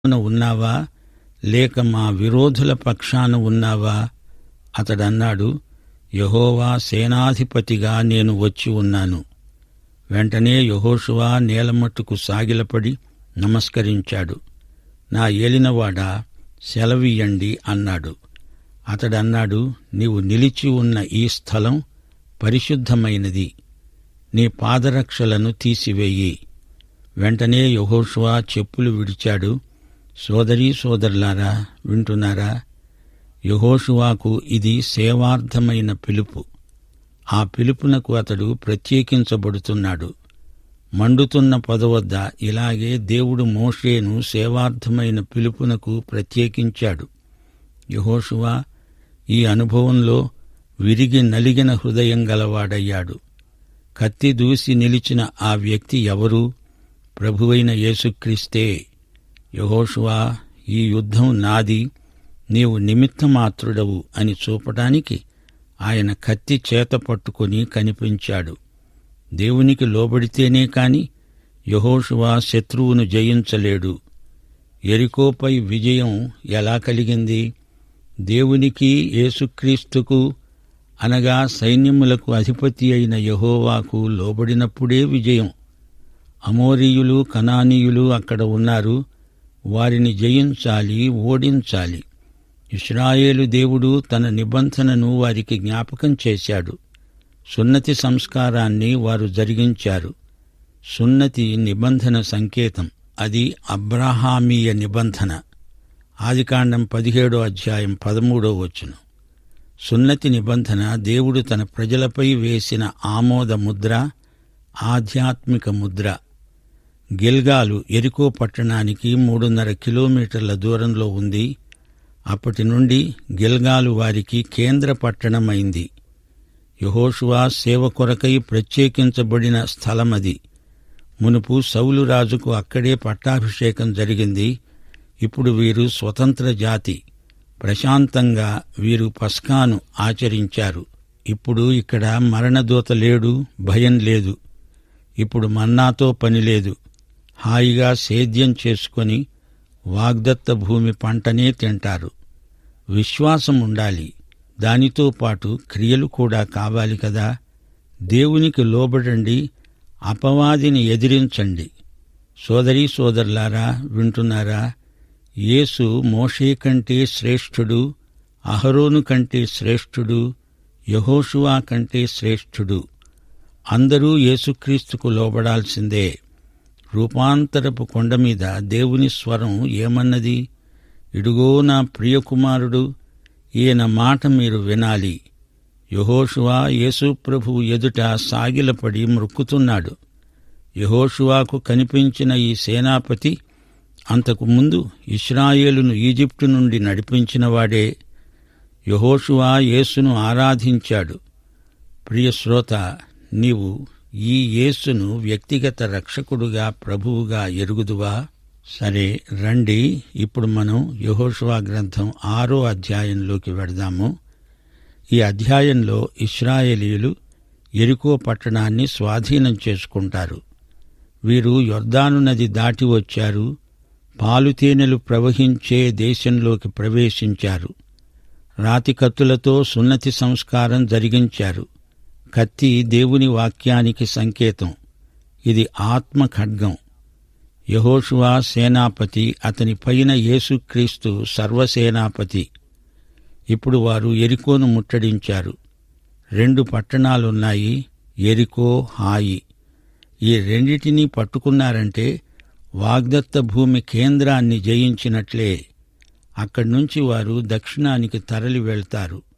పక్షాన ఉన్నావా లేక మా విరోధుల పక్షాన ఉన్నావా అతడన్నాడు యహోవా సేనాధిపతిగా నేను వచ్చి ఉన్నాను వెంటనే యహోషువా నేలమట్టుకు సాగిలపడి నమస్కరించాడు నా ఏలినవాడా సెలవియ్యండి అన్నాడు అతడన్నాడు నీవు నిలిచి ఉన్న ఈ స్థలం పరిశుద్ధమైనది నీ పాదరక్షలను తీసివేయి వెంటనే యహోషువా చెప్పులు విడిచాడు సోదరీ సోదరులారా వింటున్నారా యహోషువాకు ఇది సేవార్థమైన పిలుపు ఆ పిలుపునకు అతడు ప్రత్యేకించబడుతున్నాడు మండుతున్న పొదవద్ద ఇలాగే దేవుడు మోషేను సేవార్థమైన పిలుపునకు ప్రత్యేకించాడు యహోషువా ఈ అనుభవంలో విరిగి నలిగిన హృదయం గలవాడయ్యాడు కత్తి దూసి నిలిచిన ఆ వ్యక్తి ఎవరు ప్రభువైన యేసుక్రీస్తే యహోషువా ఈ యుద్ధం నాది నీవు నిమిత్తమాత్రుడవు అని చూపటానికి ఆయన కత్తి చేత పట్టుకొని కనిపించాడు దేవునికి లోబడితేనే కాని యహోషువా శత్రువును జయించలేడు ఎరికోపై విజయం ఎలా కలిగింది దేవునికి యేసుక్రీస్తుకు అనగా సైన్యములకు అధిపతి అయిన యహోవాకు లోబడినప్పుడే విజయం అమోరీయులు కనానీయులు అక్కడ ఉన్నారు వారిని జయించాలి ఓడించాలి ఇస్రాయేలు దేవుడు తన నిబంధనను వారికి జ్ఞాపకం చేశాడు సున్నతి సంస్కారాన్ని వారు జరిగించారు సున్నతి నిబంధన సంకేతం అది అబ్రహామీయ నిబంధన ఆదికాండం పదిహేడో అధ్యాయం పదమూడో వచ్చును సున్నతి నిబంధన దేవుడు తన ప్రజలపై వేసిన ఆమోద ముద్ర ఆధ్యాత్మిక ముద్ర గిల్గాలు ఎరికో పట్టణానికి మూడున్నర కిలోమీటర్ల దూరంలో ఉంది అప్పటి నుండి గిల్గాలు వారికి కేంద్ర పట్టణమైంది యహోషువా సేవ కొరకై ప్రత్యేకించబడిన స్థలమది మునుపు సౌలు రాజుకు అక్కడే పట్టాభిషేకం జరిగింది ఇప్పుడు వీరు స్వతంత్ర జాతి ప్రశాంతంగా వీరు పస్కాను ఆచరించారు ఇప్పుడు ఇక్కడ మరణదూత లేడు భయం లేదు ఇప్పుడు మన్నాతో పని లేదు హాయిగా సేద్యం చేసుకొని వాగ్దత్త భూమి పంటనే తింటారు విశ్వాసం ఉండాలి దానితో పాటు క్రియలు కూడా కావాలి కదా దేవునికి లోబడండి అపవాదిని ఎదిరించండి సోదరీ సోదరులారా వింటున్నారా యేసు మోషే కంటే శ్రేష్ఠుడు అహరోను కంటే శ్రేష్ఠుడు యహోషువా కంటే శ్రేష్ఠుడు అందరూ యేసుక్రీస్తుకు లోబడాల్సిందే రూపాంతరపు కొండ మీద దేవుని స్వరం ఏమన్నది ఇడుగో నా ప్రియకుమారుడు ఈయన మాట మీరు వినాలి యహోషువా యేసుప్రభు ఎదుట సాగిలపడి మృక్కుతున్నాడు యహోషువాకు కనిపించిన ఈ సేనాపతి అంతకు ముందు ఇస్రాయేలును ఈజిప్టు నుండి నడిపించినవాడే యహోషువా యేసును ఆరాధించాడు ప్రియశ్రోత నీవు ఈ యేసును వ్యక్తిగత రక్షకుడుగా ప్రభువుగా ఎరుగుదువా సరే రండి ఇప్పుడు మనం యహోషువా గ్రంథం ఆరో అధ్యాయంలోకి వెడదాము ఈ అధ్యాయంలో ఇస్రాయేలీయులు ఎరికో పట్టణాన్ని స్వాధీనం చేసుకుంటారు వీరు యొర్దాను నది దాటి వచ్చారు పాలుతేనెలు ప్రవహించే దేశంలోకి ప్రవేశించారు రాతి కత్తులతో సున్నతి సంస్కారం జరిగించారు కత్తి దేవుని వాక్యానికి సంకేతం ఇది ఆత్మ ఖడ్గం యహోషువా సేనాపతి అతని పైన యేసుక్రీస్తు సర్వసేనాపతి ఇప్పుడు వారు ఎరికోను ముట్టడించారు రెండు పట్టణాలున్నాయి ఎరికో హాయి ఈ రెండిటినీ పట్టుకున్నారంటే వాగ్దత్త భూమి కేంద్రాన్ని జయించినట్లే అక్కడి నుంచి వారు దక్షిణానికి తరలి వెళ్తారు